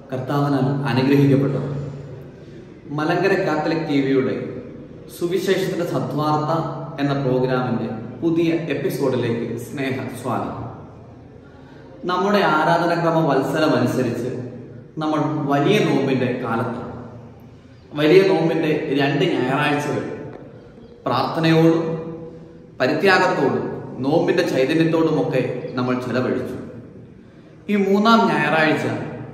കർത്താവിനാൽ അനുഗ്രഹിക്കപ്പെട്ടത് Malankara Catholic T വിയുടെ സുവിശേഷത്തിന്റെ സദ്വാർത്ത എന്ന പ്രോഗ്രാമിന്റെ പുതിയ എപ്പിസോഡിലേക്ക് സ്നേഹ സ്വാഗതം നമ്മുടെ ആരാധനാക്രമ വത്സരം അനുസരിച്ച് നമ്മൾ വലിയ നോമ്പിന്റെ കാലത്താണ് വലിയ നോമ്പിന്റെ രണ്ട് ഞായറാഴ്ചകൾ പ്രാർത്ഥനയോടും പരിത്യാഗത്തോടും നോമ്പിന്റെ ചൈതന്യത്തോടുമൊക്കെ നമ്മൾ ചെലവഴിച്ചു ഈ മൂന്നാം ഞായറാഴ്ച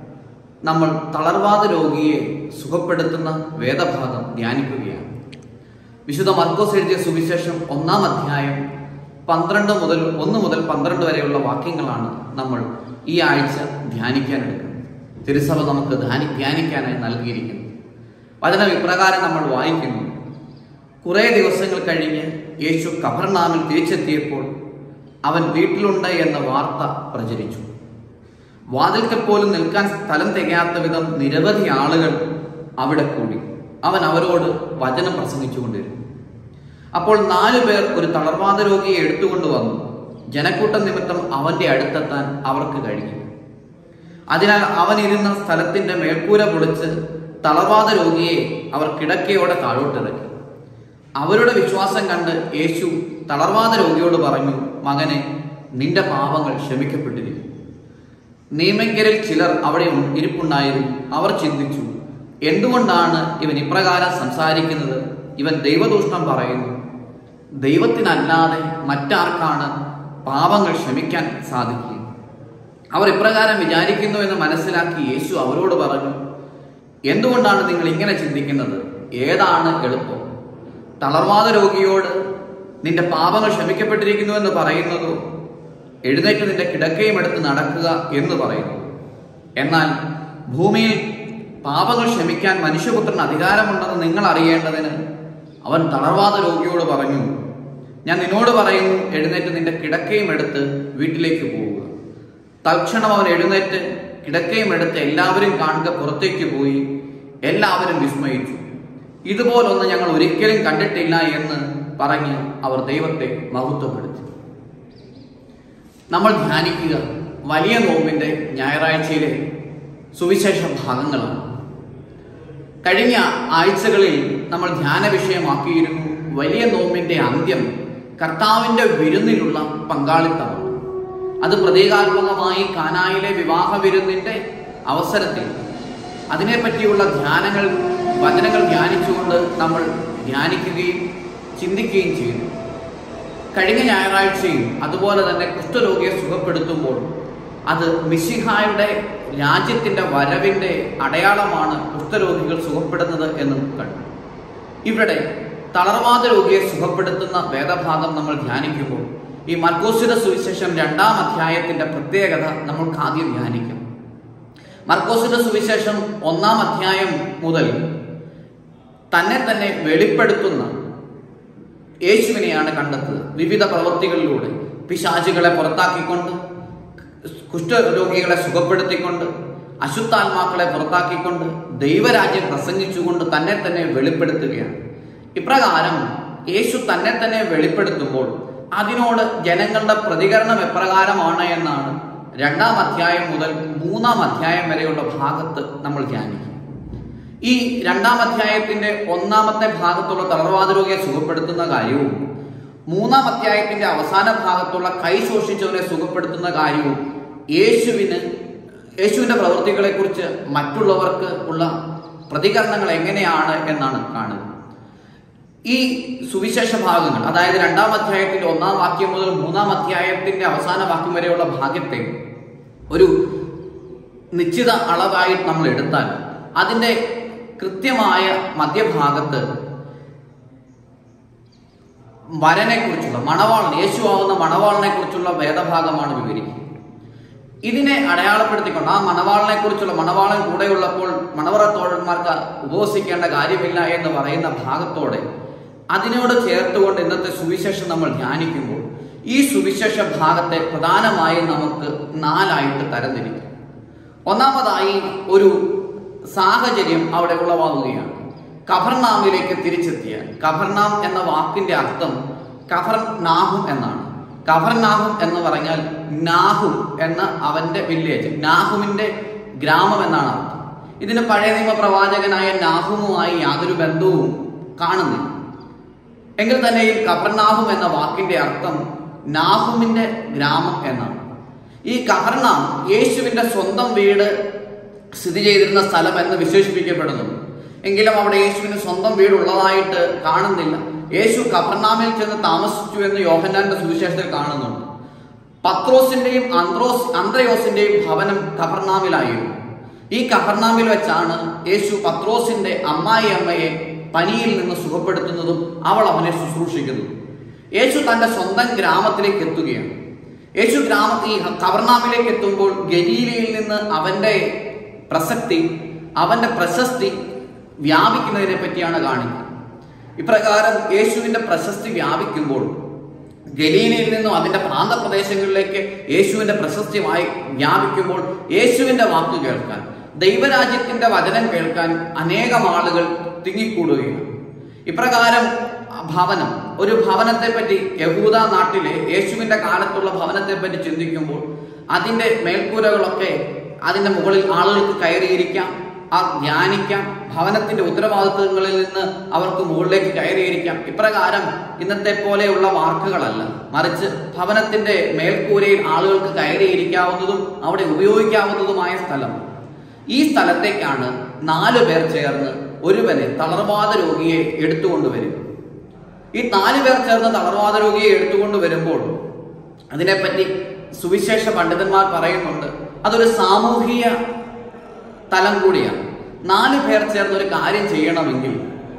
നമ്മൾ തളർവാദ രോഗിയെ സുഖപ്പെടുത്തുന്ന വേദഭാഗം ധ്യാനിക്കുകയാണ് വിശുദ്ധ മർക്കോസ് എഴുതിയ സുവിശേഷം ഒന്നാം അധ്യായം പന്ത്രണ്ട് മുതൽ ഒന്ന് മുതൽ പന്ത്രണ്ട് വരെയുള്ള വാക്യങ്ങളാണ് നമ്മൾ ഈ ആഴ്ച ധ്യാനിക്കാൻ എടുക്കുന്നത് തിരുസഭ നമുക്ക് ധ്യാനി ധ്യാനിക്കാനായി നൽകിയിരിക്കുന്നു വചനം ഇപ്രകാരം നമ്മൾ വായിക്കുന്നു കുറേ ദിവസങ്ങൾ കഴിഞ്ഞ് യേശു കബർനാമിൽ തിരിച്ചെത്തിയപ്പോൾ അവൻ വീട്ടിലുണ്ട് എന്ന വാർത്ത പ്രചരിച്ചു വാതിൽക്കൽ പോലും നിൽക്കാൻ സ്ഥലം തികയാത്ത വിധം നിരവധി ആളുകൾ അവിടെ കൂടി അവൻ അവരോട് വചനം പ്രസംഗിച്ചുകൊണ്ടിരുന്നു അപ്പോൾ നാലു പേർ ഒരു തളർവാദ രോഗിയെ എടുത്തുകൊണ്ട് വന്നു ജനക്കൂട്ടം നിമിത്തം അവന്റെ അടുത്തെത്താൻ അവർക്ക് കഴിഞ്ഞു അതിനാൽ അവൻ ഇരുന്ന സ്ഥലത്തിന്റെ മേൽക്കൂര പൊളിച്ച് തളർവാദ രോഗിയെ അവർ കിടക്കയോടെ താഴോട്ടിറക്കി അവരുടെ വിശ്വാസം കണ്ട് യേശു തളർവാദ രോഗിയോട് പറഞ്ഞു മകനെ നിന്റെ പാപങ്ങൾ ക്ഷമിക്കപ്പെട്ടിരിക്കുന്നു നിയമജ്ഞരിൽ ചിലർ അവിടെ ഉ- ഇരിപ്പുണ്ടായിരുന്നു അവർ ചിന്തിച്ചു എന്തുകൊണ്ടാണ് ഇവൻ ഇപ്രകാരം സംസാരിക്കുന്നത് ഇവൻ ദൈവദൂഷണം പറയുന്നു ദൈവത്തിനല്ലാതെ മറ്റാർക്കാണ് പാപങ്ങൾ ക്ഷമിക്കാൻ സാധിക്കുക അവർ ഇപ്രകാരം വിചാരിക്കുന്നു എന്ന് മനസ്സിലാക്കി യേശു അവരോട് പറഞ്ഞു എന്തുകൊണ്ടാണ് നിങ്ങൾ ഇങ്ങനെ ചിന്തിക്കുന്നത് ഏതാണ് എളുപ്പം തളർവാദ രോഗിയോട് നിന്റെ പാപങ്ങൾ ക്ഷമിക്കപ്പെട്ടിരിക്കുന്നു എന്ന് പറയുന്നതോ എഴുന്നേറ്റ് നിന്റെ കിടക്കയും എടുത്ത് നടക്കുക എന്ന് പറയുന്നു എന്നാൽ ഭൂമിയിൽ പാപങ്ങൾ ക്ഷമിക്കാൻ മനുഷ്യപുത്രന് അധികാരമുണ്ടെന്ന് നിങ്ങൾ അറിയേണ്ടതിന് അവൻ തളർവാദ രോഗിയോട് പറഞ്ഞു ഞാൻ നിന്നോട് പറയുന്നു എഴുന്നേറ്റ് നിന്റെ കിടക്കയും എടുത്ത് വീട്ടിലേക്ക് പോവുക തൽക്ഷണം അവൻ എഴുന്നേറ്റ് കിടക്കയും എടുത്ത് എല്ലാവരും കാണുക പുറത്തേക്ക് പോയി എല്ലാവരും വിസ്മയിച്ചു ഇതുപോലൊന്ന് ഞങ്ങൾ ഒരിക്കലും കണ്ടിട്ടില്ല എന്ന് പറഞ്ഞ് അവർ ദൈവത്തെ മഹത്വപ്പെടുത്തി നമ്മൾ ധ്യാനിക്കുക വലിയ നോമ്പിന്റെ ഞായറാഴ്ചയിലെ സുവിശേഷ ഭാഗങ്ങളാണ് കഴിഞ്ഞ ആഴ്ചകളിൽ നമ്മൾ ധ്യാന വിഷയമാക്കിയിരുന്നു വലിയ നോമ്പിന്റെ അന്ത്യം കർത്താവിന്റെ വിരുന്നിലുള്ള പങ്കാളിത്തമാണ് അത് പ്രതീകാത്മകമായി കാനായിലെ വിവാഹ വിരുന്നിന്റെ അവസരത്തിൽ അതിനെപ്പറ്റിയുള്ള ധ്യാനങ്ങൾ വചനങ്ങൾ ധ്യാനിച്ചുകൊണ്ട് നമ്മൾ ധ്യാനിക്കുകയും ചിന്തിക്കുകയും ചെയ്യുന്നു കഴിഞ്ഞ ഞായറാഴ്ചയും അതുപോലെ തന്നെ കുഷ്ഠരോഗിയെ സുഖപ്പെടുത്തുമ്പോൾ അത് മിശിഹായുടെ രാജ്യത്തിന്റെ വരവിന്റെ അടയാളമാണ് കുഷ്ഠരോഗികൾ സുഖപ്പെടുന്നത് എന്നും കണ്ടു ഇവിടെ തളർവാദ രോഗിയെ സുഖപ്പെടുത്തുന്ന വേദഭാഗം നമ്മൾ ധ്യാനിക്കുമ്പോൾ ഈ മർക്കോസിന്റെ സുവിശേഷം രണ്ടാം അധ്യായത്തിന്റെ പ്രത്യേകത നമ്മൾക്ക് ആദ്യം ധ്യാനിക്കാം മർക്കോസിന്റെ സുവിശേഷം ഒന്നാം അധ്യായം മുതൽ തന്നെ തന്നെ വെളിപ്പെടുത്തുന്ന യേശുവിനെയാണ് കണ്ടെത്തുന്നത് വിവിധ പ്രവൃത്തികളിലൂടെ പിശാചുകളെ പുറത്താക്കിക്കൊണ്ട് കുഷ്ഠരോഗികളെ സുഖപ്പെടുത്തിക്കൊണ്ട് അശുദ്ധാത്മാക്കളെ പുറത്താക്കിക്കൊണ്ട് ദൈവരാജ്യം പ്രസംഗിച്ചുകൊണ്ട് തന്നെ തന്നെ വെളിപ്പെടുത്തുകയാണ് ഇപ്രകാരം യേശു തന്നെ തന്നെ വെളിപ്പെടുത്തുമ്പോൾ അതിനോട് ജനങ്ങളുടെ പ്രതികരണം എപ്രകാരമാണ് എന്നാണ് രണ്ടാം അധ്യായം മുതൽ മൂന്നാം അധ്യായം വരെയുള്ള ഭാഗത്ത് നമ്മൾ ധ്യാനിക്കും ഈ രണ്ടാം അധ്യായത്തിന്റെ ഒന്നാമത്തെ ഭാഗത്തുള്ള തളർവാദ രോഗിയെ സുഖപ്പെടുത്തുന്ന കാര്യവും മൂന്നാം അധ്യായത്തിന്റെ അവസാന ഭാഗത്തുള്ള കൈ ശോഷിച്ചവനെ സുഖപ്പെടുത്തുന്ന കാര്യവും യേശുവിന് യേശുവിന്റെ പ്രവൃത്തികളെ കുറിച്ച് മറ്റുള്ളവർക്ക് ഉള്ള പ്രതികരണങ്ങൾ എങ്ങനെയാണ് എന്നാണ് കാണുന്നത് ഈ സുവിശേഷ ഭാഗങ്ങൾ അതായത് രണ്ടാം അധ്യായത്തിന്റെ ഒന്നാം വാക്യം മുതൽ മൂന്നാം അധ്യായത്തിന്റെ അവസാന വാക്യം വരെയുള്ള ഭാഗ്യത്തെ ഒരു നിശ്ചിത അളവായി നമ്മൾ എടുത്താൽ അതിന്റെ കൃത്യമായ മധ്യഭാഗത്ത് വരനെ കുറിച്ചുള്ള മണവാളൻ യേശുവാകുന്ന മണവാളനെ കുറിച്ചുള്ള വേദഭാഗമാണ് വിവരിക്കുന്നത് ഇതിനെ അടയാളപ്പെടുത്തിക്കൊണ്ട് ആ മണവാളനെ കുറിച്ചുള്ള മണവാളൻ കൂടെയുള്ളപ്പോൾ മണവറ തോഴന്മാർക്ക് ഉപവസിക്കേണ്ട കാര്യമില്ല എന്ന് പറയുന്ന ഭാഗത്തോടെ അതിനോട് ചേർത്തുകൊണ്ട് ഇന്നത്തെ സുവിശേഷം നമ്മൾ ധ്യാനിക്കുമ്പോൾ ഈ സുവിശേഷ ഭാഗത്തെ പ്രധാനമായും നമുക്ക് നാലായിട്ട് തരംതിരിക്കാം ഒന്നാമതായി ഒരു സാഹചര്യം അവിടെ ഉളവാകുകയാണ് കഫർനാമിലേക്ക് തിരിച്ചെത്തിയാൽ കഫർനാം എന്ന വാക്കിന്റെ അർത്ഥം കഫർ നാഹും എന്നാണ് കഫർനാഹും എന്ന് പറഞ്ഞാൽ നാഹു എന്ന അവന്റെ വില്ലേജ് നാഹുവിന്റെ ഗ്രാമം എന്നാണ് അർത്ഥം ഇതിന് പഴയ നിയമ പ്രവാചകനായ നാഹുമുമായി യാതൊരു ബന്ധവും കാണുന്നില്ല എങ്കിൽ തന്നെയും കബർനാഹും എന്ന വാക്കിന്റെ അർത്ഥം നാഹുമിന്റെ ഗ്രാമം എന്നാണ് ഈ കബർനാം യേശുവിന്റെ സ്വന്തം വീട് സ്ഥിതി ചെയ്തിരുന്ന സ്ഥലം എന്ന് വിശേഷിപ്പിക്കപ്പെടുന്നു എങ്കിലും അവിടെ യേശുവിന് സ്വന്തം വീട് ഉള്ളതായിട്ട് കാണുന്നില്ല യേശു കബർനാമിൽ ചെന്ന് താമസിച്ചു എന്ന് യോഹന്നാന്റെ സുവിശേഷത്തിൽ കാണുന്നുണ്ട് പത്രോസിന്റെയും അന്ത്രോസ് അന്ത്രയോസിന്റെയും ഭവനം കബർനാമിലായിരുന്നു ഈ കബർനാമിൽ വെച്ചാണ് യേശു പത്രോസിന്റെ അമ്മായി അമ്മയെ പനിയിൽ നിന്ന് സുഖപ്പെടുത്തുന്നതും അവൾ അവനെ ശുശ്രൂഷിക്കുന്നതും യേശു തന്റെ സ്വന്തം ഗ്രാമത്തിലേക്ക് എത്തുകയാണ് യേശു ഗ്രാമ ഈ കബർനാമിലേക്ക് എത്തുമ്പോൾ ഗലീലയിൽ നിന്ന് അവന്റെ പ്രസക്തി അവന്റെ പ്രശസ്തി വ്യാപിക്കുന്നതിനെ പറ്റിയാണ് കാണിക്കുന്നത് ഇപ്രകാരം യേശുവിന്റെ പ്രശസ്തി വ്യാപിക്കുമ്പോൾ ഗലീലയിൽ നിന്നും അതിന്റെ പ്രാന്തപ്രദേശങ്ങളിലേക്ക് യേശുവിന്റെ പ്രശസ്തിമായി വ്യാപിക്കുമ്പോൾ യേശുവിന്റെ വാക്ക് കേൾക്കാൻ ദൈവരാജ്യത്തിന്റെ വചനം കേൾക്കാൻ അനേകം ആളുകൾ തിങ്ങിക്കൂടുകയാണ് ഇപ്രകാരം ഭവനം ഒരു ഭവനത്തെ പറ്റി യഹൂദ നാട്ടിലെ യേശുവിന്റെ കാലത്തുള്ള ഭവനത്തെ പറ്റി ചിന്തിക്കുമ്പോൾ അതിന്റെ മേൽക്കൂരകളൊക്കെ അതിന്റെ മുകളിൽ ആളുകൾക്ക് കയറിയിരിക്കാം ആ ധ്യാനിക്കാം ഭവനത്തിന്റെ ഉത്തരവാദിത്വങ്ങളിൽ നിന്ന് അവർക്ക് മുകളിലേക്ക് കയറിയിരിക്കാം ഇപ്രകാരം ഇന്നത്തെ പോലെയുള്ള വാക്കുകളല്ല മറിച്ച് ഭവനത്തിന്റെ മേൽക്കൂരയിൽ ആളുകൾക്ക് കയറിയിരിക്കാവുന്നതും അവിടെ ഉപയോഗിക്കാവുന്നതുമായ സ്ഥലം ഈ സ്ഥലത്തേക്കാണ് നാലു പേർ ചേർന്ന് ഒരുവനെ തളർവാദ രോഗിയെ എടുത്തുകൊണ്ടുവരും ഈ നാലു പേർ ചേർന്ന് തളർവാദ രോഗിയെ എടുത്തുകൊണ്ട് വരുമ്പോൾ അതിനെപ്പറ്റി സുവിശേഷ പണ്ഡിതന്മാർ പറയുന്നുണ്ട് അതൊരു സാമൂഹിക തലം കൂടിയാണ് നാല് പേർ ചേർന്ന് ഒരു കാര്യം ചെയ്യണമെങ്കിൽ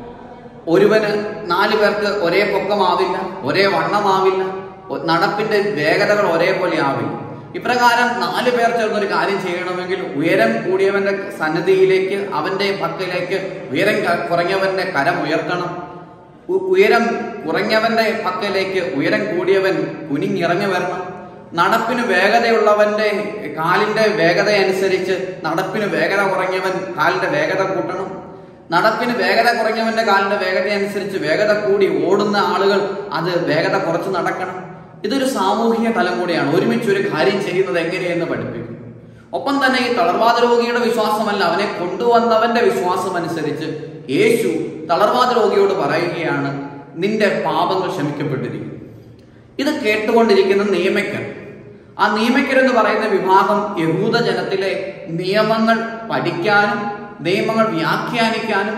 ഒരുവന് നാല് പേർക്ക് ഒരേ പൊക്കമാവില്ല ഒരേ വണ്ണമാവില്ല ഒ- നടപ്പിന്റെ വേഗതകൾ ഒരേപോലെ ആവില്ല ഇപ്രകാരം നാല് പേർ ചേർന്ന് ഒരു കാര്യം ചെയ്യണമെങ്കിൽ ഉയരം കൂടിയവന്റെ സന്നിധിയിലേക്ക് അവന്റെ പക്കലേക്ക് ഉയരം ക- കുറഞ്ഞവന്റെ കരം ഉയർത്തണം ഉ- ഉയരം കുറഞ്ഞവന്റെ പക്കലേക്ക് ഉയരം കൂടിയവൻ കുനിഞ്ഞിറങ്ങി വരണം നടപ്പിന് വേഗതയുള്ളവന്റെ കാലിന്റെ വേഗത അനുസരിച്ച് നടപ്പിന് വേഗത കുറഞ്ഞവൻ കാലിന്റെ വേഗത കൂട്ടണം നടപ്പിന് വേഗത കുറഞ്ഞവന്റെ കാലിന്റെ വേഗത അനുസരിച്ച് വേഗത കൂടി ഓടുന്ന ആളുകൾ അത് വേഗത കുറച്ച് നടക്കണം ഇതൊരു സാമൂഹിക തലം കൂടിയാണ് ഒരുമിച്ച് ഒരു കാര്യം ചെയ്യുന്നത് എങ്ങനെയെന്ന് പഠിപ്പിക്കും ഒപ്പം തന്നെ ഈ തളർവാദ രോഗിയുടെ വിശ്വാസമല്ല അവനെ കൊണ്ടുവന്നവന്റെ വിശ്വാസം അനുസരിച്ച് യേശു തളർവാദ രോഗിയോട് പറയുകയാണ് നിന്റെ പാപങ്ങൾ ക്ഷമിക്കപ്പെട്ടിരിക്കുന്നു ഇത് കേട്ടുകൊണ്ടിരിക്കുന്ന നിയമക്കർ ആ നിയമക്കർ എന്ന് പറയുന്ന വിഭാഗം യഹൂദ ജനത്തിലെ നിയമങ്ങൾ പഠിക്കാനും നിയമങ്ങൾ വ്യാഖ്യാനിക്കാനും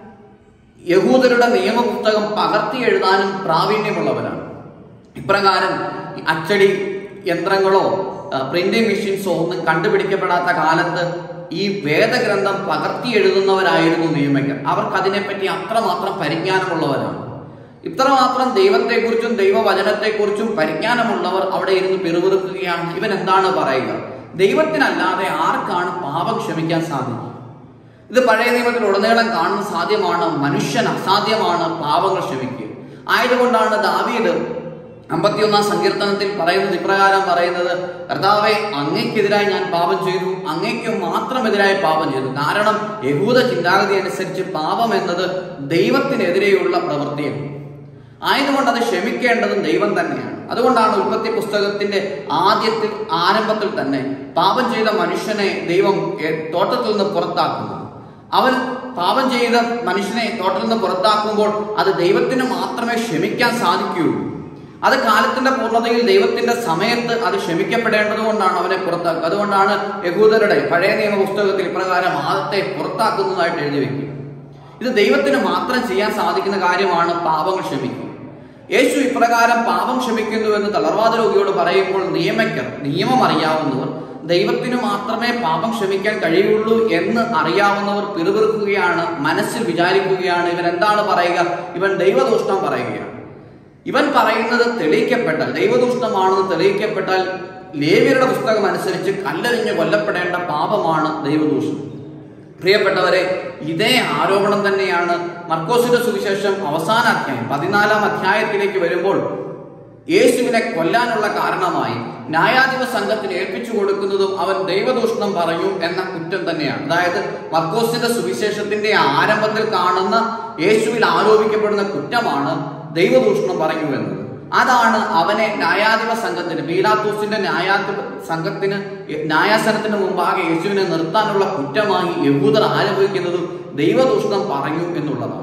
യഹൂദരുടെ നിയമപുസ്തകം പകർത്തി എഴുതാനും പ്രാവീണ്യമുള്ളവരാണ് ഇപ്രകാരം ഈ അച്ചടി യന്ത്രങ്ങളോ പ്രിന്റിംഗ് മെഷീൻസോ ഒന്നും കണ്ടുപിടിക്കപ്പെടാത്ത കാലത്ത് ഈ വേദഗ്രന്ഥം പകർത്തി എഴുതുന്നവരായിരുന്നു നിയമജ്ഞർ അവർക്ക് അതിനെപ്പറ്റി അത്രമാത്രം പരിജ്ഞാനമുള്ളവരാണ് ഇത്രമാത്രം ദൈവത്തെക്കുറിച്ചും ദൈവവചനത്തെക്കുറിച്ചും പരിജ്ഞാനമുള്ളവർ അവിടെ ഇരുന്ന് പിറുപിറുക്കുകയാണ് ഇവൻ എന്താണ് പറയുക ദൈവത്തിനല്ലാതെ ആർക്കാണ് പാപം ക്ഷമിക്കാൻ സാധിക്കുക ഇത് പഴയ നിയമത്തിൽ ഉടനീളം കാണുന്ന സാധ്യമാണ് മനുഷ്യൻ അസാധ്യമാണ് പാപങ്ങൾ ക്ഷമിക്കുക ആയതുകൊണ്ടാണ് ദാവീദ് അമ്പത്തിയൊന്നാം സങ്കീർത്തനത്തിൽ പറയുന്നത് ഇപ്രകാരം പറയുന്നത് കർത്താവെ അങ്ങയ്ക്കെതിരായി ഞാൻ പാപം ചെയ്തു അങ്ങയ്ക്ക് മാത്രം എതിരായി പാപം ചെയ്തു കാരണം യഹൂദ ചിന്താഗതി അനുസരിച്ച് പാപം എന്നത് ദൈവത്തിനെതിരെയുള്ള പ്രവൃത്തിയാണ് ആയതുകൊണ്ട് അത് ക്ഷമിക്കേണ്ടതും ദൈവം തന്നെയാണ് അതുകൊണ്ടാണ് ഉൽപ്പത്തി പുസ്തകത്തിന്റെ ആദ്യത്തിൽ ആരംഭത്തിൽ തന്നെ പാപം ചെയ്ത മനുഷ്യനെ ദൈവം എ- തോട്ടത്തിൽ നിന്ന് പുറത്താക്കുന്നത് അവൻ പാപം ചെയ്ത മനുഷ്യനെ തോട്ടത്തിൽ നിന്ന് പുറത്താക്കുമ്പോൾ അത് ദൈവത്തിന് മാത്രമേ ക്ഷമിക്കാൻ സാധിക്കുകയുള്ളൂ അത് കാലത്തിന്റെ പൂർണ്ണതയിൽ ദൈവത്തിന്റെ സമയത്ത് അത് ക്ഷമിക്കപ്പെടേണ്ടത് കൊണ്ടാണ് അവനെ പുറത്താക്കുക അതുകൊണ്ടാണ് യഹൂദരുടെ പഴയ നിയമ പുസ്തകത്തിൽ ഇപ്രകാരം ആദത്തെ പുറത്താക്കുന്നതായിട്ട് എഴുതി വെക്കുക ഇത് ദൈവത്തിന് മാത്രം ചെയ്യാൻ സാധിക്കുന്ന കാര്യമാണ് പാപങ്ങൾ ക്ഷമിക്കുക യേശു ഇപ്രകാരം പാപം ക്ഷമിക്കുന്നു എന്ന് തളർവാദ രോഗിയോട് പറയുമ്പോൾ നിയമക്കർ നിയമം അറിയാവുന്നവർ ദൈവത്തിന് മാത്രമേ പാപം ക്ഷമിക്കാൻ കഴിയുള്ളൂ എന്ന് അറിയാവുന്നവർ പിറുപിറുക്കുകയാണ് മനസ്സിൽ വിചാരിക്കുകയാണ് ഇവൻ എന്താണ് പറയുക ഇവൻ ദൈവദൂഷണം പറയുകയാണ് ഇവൻ പറയുന്നത് തെളിയിക്കപ്പെട്ടാൽ ദൈവദൂഷണമാണെന്ന് തെളിയിക്കപ്പെട്ടാൽ ലേവിയരുടെ പുസ്തകം അനുസരിച്ച് കല്ലെറിഞ്ഞ് കൊല്ലപ്പെടേണ്ട പാപമാണ് ദൈവദൂഷണം പ്രിയപ്പെട്ടവരെ ഇതേ ആരോപണം തന്നെയാണ് മർക്കോസിന്റെ സുവിശേഷം അവസാന അധ്യായം പതിനാലാം അധ്യായത്തിലേക്ക് വരുമ്പോൾ യേശുവിനെ കൊല്ലാനുള്ള കാരണമായി ന്യായാധിപ സംഘത്തിന് ഏൽപ്പിച്ചു കൊടുക്കുന്നതും അവൻ ദൈവദൂഷണം പറഞ്ഞു എന്ന കുറ്റം തന്നെയാണ് അതായത് മർക്കോസിന്റെ സുവിശേഷത്തിന്റെ ആരംഭത്തിൽ കാണുന്ന യേശുവിൽ ആരോപിക്കപ്പെടുന്ന കുറ്റമാണ് ദൈവദൂഷണം പറഞ്ഞു എന്നത് അതാണ് അവനെ ന്യായാധിപ സംഘത്തിന് പീലാത്തോസിന്റെ ന്യായാധിപ സംഘത്തിന് ന്യായാസനത്തിന് മുമ്പാകെ യേശുവിനെ നിർത്താനുള്ള കുറ്റമായി യഹൂദർ ആരോപിക്കുന്നതും ദൈവദൂഷണം പറഞ്ഞു എന്നുള്ളതാണ്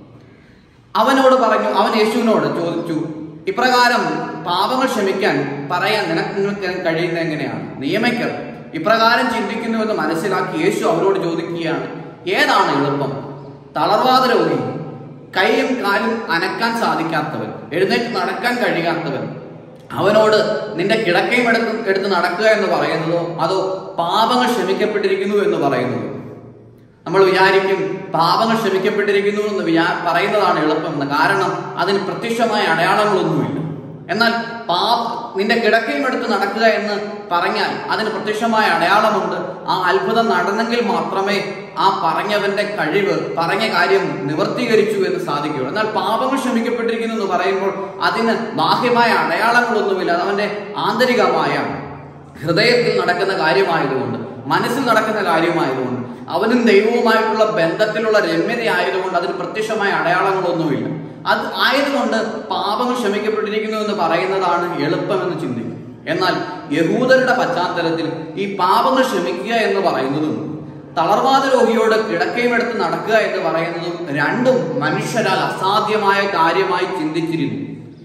അവനോട് പറഞ്ഞു അവൻ യേശുവിനോട് ചോദിച്ചു ഇപ്രകാരം പാപങ്ങൾ ക്ഷമിക്കാൻ പറയാൻ നിനക്ക് നിങ്ങൾക്ക് കഴിയുന്നത് എങ്ങനെയാണ് നിയമയ്ക്കർ ഇപ്രകാരം ചിന്തിക്കുന്നുവെന്ന് മനസ്സിലാക്കി യേശു അവരോട് ചോദിക്കുകയാണ് ഏതാണ് എളുപ്പം തളർവാദ രോഗി കൈയും കാലും അനക്കാൻ സാധിക്കാത്തവൻ എഴുന്നേറ്റ് നടക്കാൻ കഴിയാത്തവൻ അവനോട് നിന്റെ കിടക്കയും എടുത്ത് എടുത്ത് നടക്കുക എന്ന് പറയുന്നതോ അതോ പാപങ്ങൾ ക്ഷമിക്കപ്പെട്ടിരിക്കുന്നു എന്ന് പറയുന്നതോ നമ്മൾ വിചാരിക്കും പാപങ്ങൾ ക്ഷമിക്കപ്പെട്ടിരിക്കുന്നു എന്ന് വിചാ പറയുന്നതാണ് എളുപ്പമെന്ന് കാരണം അതിന് പ്രത്യക്ഷമായ അടയാളങ്ങളൊന്നുമില്ല എന്നാൽ പാ നിന്റെ കിടക്കയും എടുത്ത് നടക്കുക എന്ന് പറഞ്ഞാൽ അതിന് പ്രത്യക്ഷമായ അടയാളമുണ്ട് ആ അത്ഭുതം നടന്നെങ്കിൽ മാത്രമേ ആ പറഞ്ഞവന്റെ കഴിവ് പറഞ്ഞ കാര്യം നിവർത്തീകരിച്ചു എന്ന് സാധിക്കുകയുള്ളൂ എന്നാൽ പാപങ്ങൾ ക്ഷമിക്കപ്പെട്ടിരിക്കുന്നു എന്ന് പറയുമ്പോൾ അതിന് ബാഹ്യമായ അടയാളങ്ങളൊന്നുമില്ല അത് അവന്റെ ആന്തരികമായ ഹൃദയത്തിൽ നടക്കുന്ന കാര്യമായതുകൊണ്ട് മനസ്സിൽ നടക്കുന്ന കാര്യമായതുകൊണ്ട് അവനും ദൈവവുമായിട്ടുള്ള ബന്ധത്തിലുള്ള രമ്യതയായതുകൊണ്ട് അതിന് പ്രത്യക്ഷമായ അടയാളങ്ങളൊന്നുമില്ല അത് ആയതുകൊണ്ട് പാപങ്ങൾ ക്ഷമിക്കപ്പെട്ടിരിക്കുന്നു എന്ന് പറയുന്നതാണ് എളുപ്പമെന്ന് ചിന്തിക്കും എന്നാൽ യഹൂദരുടെ പശ്ചാത്തലത്തിൽ ഈ പാപങ്ങൾ ക്ഷമിക്കുക എന്ന് പറയുന്നതും തളർവാദ രോഗിയോട് കിടക്കയും എടുത്ത് നടക്കുക എന്ന് പറയുന്നതും രണ്ടും മനുഷ്യരാൽ അസാധ്യമായ കാര്യമായി ചിന്തിച്ചിരുന്നു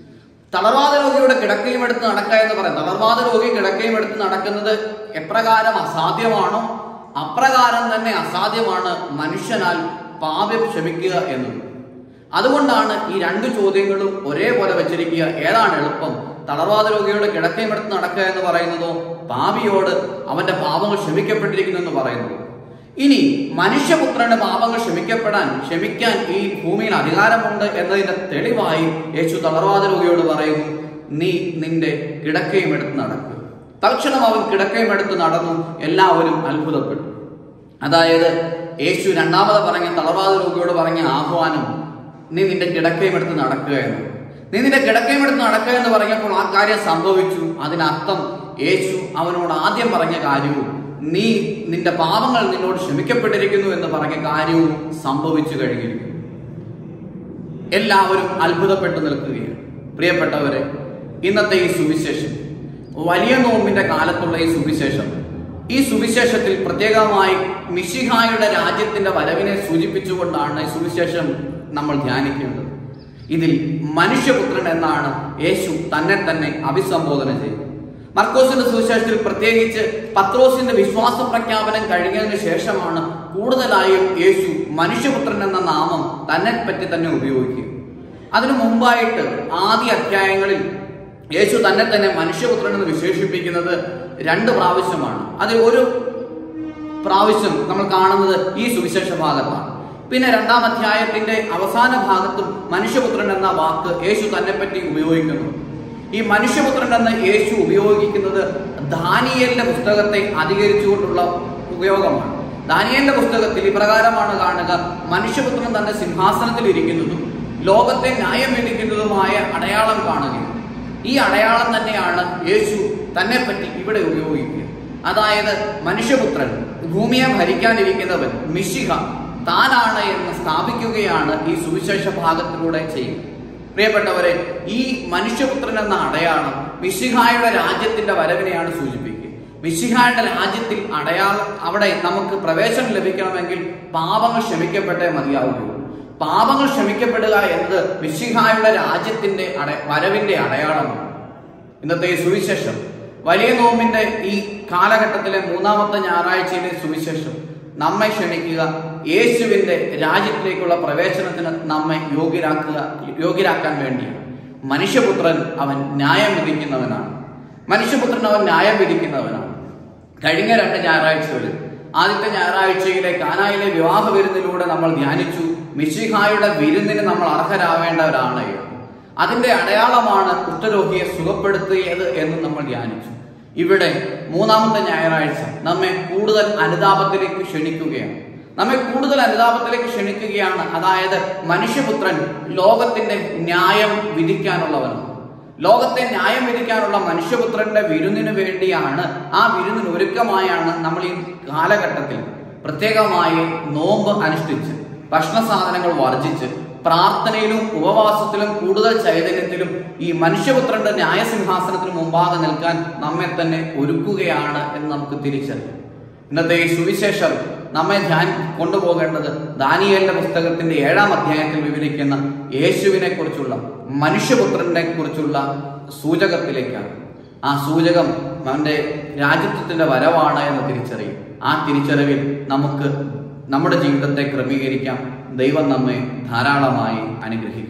തളർവാദ രോഗിയുടെ കിടക്കയും എടുത്ത് നടക്കുക എന്ന് പറയും തളർവാദ രോഗി കിടക്കയും എടുത്ത് നടക്കുന്നത് എപ്രകാരം അസാധ്യമാണോ അപ്രകാരം തന്നെ അസാധ്യമാണ് മനുഷ്യനാൽ പാപം ക്ഷമിക്കുക എന്നത് അതുകൊണ്ടാണ് ഈ രണ്ട് ചോദ്യങ്ങളും ഒരേപോലെ വെച്ചിരിക്കുക ഏതാണ് എളുപ്പം തളർവാദ രോഗിയോട് കിടക്കയും എടുത്ത് നടക്കുക എന്ന് പറയുന്നതോ പാപിയോട് അവന്റെ പാപങ്ങൾ ക്ഷമിക്കപ്പെട്ടിരിക്കുന്നു എന്ന് പറയുന്നതോ ഇനി മനുഷ്യപുത്രന്റെ പാപങ്ങൾ ക്ഷമിക്കപ്പെടാൻ ക്ഷമിക്കാൻ ഈ ഭൂമിയിൽ അധികാരമുണ്ട് എന്നതിന്റെ തെളിവായി യേശു തളർവാദ രോഗിയോട് പറയുന്നു നീ നിന്റെ കിടക്കയും എടുത്ത് നടക്കുക തൽക്ഷണം അവൻ കിടക്കയും എടുത്ത് നടന്നു എല്ലാവരും അത്ഭുതപ്പെട്ടു അതായത് യേശു രണ്ടാമത് പറഞ്ഞ തളർവാദ രോഗിയോട് പറഞ്ഞ ആഹ്വാനം നീ നിന്റെ കിടക്കയും എടുത്ത് നടക്കുക എന്ന് നീ നിന്റെ കിടക്കയും എടുത്ത് നടക്കുക എന്ന് പറഞ്ഞപ്പോൾ ആ കാര്യം സംഭവിച്ചു അതിനർത്ഥം യേശു അവനോട് ആദ്യം പറഞ്ഞ കാര്യവും നീ നിന്റെ പാപങ്ങൾ നിന്നോട് ക്ഷമിക്കപ്പെട്ടിരിക്കുന്നു എന്ന് പറഞ്ഞ കാര്യവും സംഭവിച്ചു കഴിഞ്ഞിരിക്കുന്നു എല്ലാവരും അത്ഭുതപ്പെട്ടു നിൽക്കുകയാണ് പ്രിയപ്പെട്ടവരെ ഇന്നത്തെ ഈ സുവിശേഷം വലിയ നോമ്പിന്റെ കാലത്തുള്ള ഈ സുവിശേഷം ഈ സുവിശേഷത്തിൽ പ്രത്യേകമായി മിഷിഹായുടെ രാജ്യത്തിന്റെ വരവിനെ സൂചിപ്പിച്ചുകൊണ്ടാണ് ഈ സുവിശേഷം നമ്മൾ ധ്യാനിക്കേണ്ടത് ഇതിൽ മനുഷ്യപുത്രൻ എന്നാണ് യേശു തന്നെ തന്നെ അഭിസംബോധന ചെയ്തത് മർക്കോസിന്റെ സുവിശേഷത്തിൽ പ്രത്യേകിച്ച് പത്രോസിന്റെ വിശ്വാസ പ്രഖ്യാപനം കഴിഞ്ഞതിന് ശേഷമാണ് കൂടുതലായും യേശു മനുഷ്യപുത്രൻ എന്ന നാമം തന്നെ പറ്റി തന്നെ ഉപയോഗിക്കുക അതിനു മുമ്പായിട്ട് ആദ്യ അധ്യായങ്ങളിൽ യേശു തന്നെ തന്നെ മനുഷ്യപുത്രൻ എന്ന് വിശേഷിപ്പിക്കുന്നത് രണ്ട് പ്രാവശ്യമാണ് അതിൽ ഒരു പ്രാവശ്യം നമ്മൾ കാണുന്നത് ഈ സുവിശേഷ ഭാഗത്താണ് പിന്നെ രണ്ടാം അധ്യായത്തിന്റെ അവസാന ഭാഗത്തും മനുഷ്യപുത്രൻ എന്ന വാക്ക് യേശു തന്നെ പറ്റി ഉപയോഗിക്കുന്നു ഈ മനുഷ്യപുത്രൻ എന്ന് യേശു ഉപയോഗിക്കുന്നത് ദാനിയലിന്റെ പുസ്തകത്തെ അധികരിച്ചുകൊണ്ടുള്ള ഉപയോഗമാണ് ദാനിയലിന്റെ പുസ്തകത്തിൽ ഇപ്രകാരമാണ് കാണുക മനുഷ്യപുത്രൻ തന്നെ സിംഹാസനത്തിൽ ഇരിക്കുന്നതും ലോകത്തെ ന്യായം വിധിക്കുന്നതുമായ അടയാളം കാണുകയും ഈ അടയാളം തന്നെയാണ് യേശു തന്നെ പറ്റി ഇവിടെ ഉപയോഗിക്കുക അതായത് മനുഷ്യപുത്രൻ ഭൂമിയെ ഭരിക്കാനിരിക്കുന്നവൻ മിശിഹ താനാണ് എന്ന് സ്ഥാപിക്കുകയാണ് ഈ സുവിശേഷ ഭാഗത്തിലൂടെ ചെയ്യുന്നത് പ്രിയപ്പെട്ടവരെ ഈ മനുഷ്യപുത്രൻ എന്ന അടയാളം മിശിഹായുടെ രാജ്യത്തിന്റെ വരവിനെയാണ് സൂചിപ്പിക്കുക മിശിഹായുടെ രാജ്യത്തിൽ അടയാളം അവിടെ നമുക്ക് പ്രവേശനം ലഭിക്കണമെങ്കിൽ പാപങ്ങൾ ക്ഷമിക്കപ്പെട്ടേ മതിയാവുകയുള്ളൂ പാപങ്ങൾ ക്ഷമിക്കപ്പെടുക എന്നത് മിശിഹായുടെ രാജ്യത്തിന്റെ അട വരവിന്റെ അടയാളമാണ് ഇന്നത്തെ ഈ സുവിശേഷം വലിയ നോമ്പിന്റെ ഈ കാലഘട്ടത്തിലെ മൂന്നാമത്തെ ഞായറാഴ്ചയിലെ സുവിശേഷം നമ്മെ ക്ഷണിക്കുക യേശുവിന്റെ രാജ്യത്തിലേക്കുള്ള പ്രവേശനത്തിന് നമ്മെ യോഗ്യരാക്കുക യോഗ്യരാക്കാൻ വേണ്ടിയാണ് മനുഷ്യപുത്രൻ അവൻ ന്യായം വിധിക്കുന്നവനാണ് മനുഷ്യപുത്രൻ അവൻ ന്യായം വിധിക്കുന്നവനാണ് കഴിഞ്ഞ രണ്ട് ഞായറാഴ്ചകളിൽ ആദ്യത്തെ ഞായറാഴ്ചയിലെ കാനായിലെ വിവാഹ വിരുന്നിലൂടെ നമ്മൾ ധ്യാനിച്ചു മിശിഹായുടെ വിരുന്നിന് നമ്മൾ അർഹരാവേണ്ടവരാണ് എന്ന്. അതിന്റെ അടയാളമാണ് കുഷ്ഠരോഗിയെ സുഖപ്പെടുത്തിയത് എന്ന് നമ്മൾ ധ്യാനിച്ചു ഇവിടെ മൂന്നാമത്തെ ഞായറാഴ്ച നമ്മെ കൂടുതൽ അനുതാപത്തിലേക്ക് ക്ഷണിക്കുകയാണ് നമ്മെ കൂടുതൽ അനുതാപത്തിലേക്ക് ക്ഷണിക്കുകയാണ് അതായത് മനുഷ്യപുത്രൻ ലോകത്തിന്റെ ന്യായം വിധിക്കാനുള്ളവനാണ് ലോകത്തെ ന്യായം വിധിക്കാനുള്ള മനുഷ്യപുത്രന്റെ വിരുന്നിന് വേണ്ടിയാണ് ആ വിരുന്നിന് ഒരുക്കമായാണ് നമ്മൾ ഈ കാലഘട്ടത്തിൽ പ്രത്യേകമായി നോമ്പ് അനുഷ്ഠിച്ച് ഭക്ഷണ സാധനങ്ങൾ വർജിച്ച് പ്രാർത്ഥനയിലും ഉപവാസത്തിലും കൂടുതൽ ചൈതന്യത്തിലും ഈ മനുഷ്യപുത്രന്റെ ന്യായസിംഹാസനത്തിന് മുമ്പാകെ നിൽക്കാൻ നമ്മെ തന്നെ ഒരുക്കുകയാണ് എന്ന് നമുക്ക് തിരിച്ചറിയാം ഇന്നത്തെ ഈ സുവിശേഷം നമ്മെ ധ്യാൻ കൊണ്ടുപോകേണ്ടത് ദാനിയേലിന്റെ പുസ്തകത്തിന്റെ ഏഴാം അധ്യായത്തിൽ വിവരിക്കുന്ന യേശുവിനെ കുറിച്ചുള്ള മനുഷ്യപുത്രനെ കുറിച്ചുള്ള സൂചകത്തിലേക്കാണ് ആ സൂചകം അവന്റെ രാജ്യത്വത്തിന്റെ വരവാണ് എന്ന് തിരിച്ചറിയും ആ തിരിച്ചറിവിൽ നമുക്ക് നമ്മുടെ ജീവിതത്തെ ക്രമീകരിക്കാം ദൈവം നമ്മെ ധാരാളമായി അനുഗ്രഹിക്കും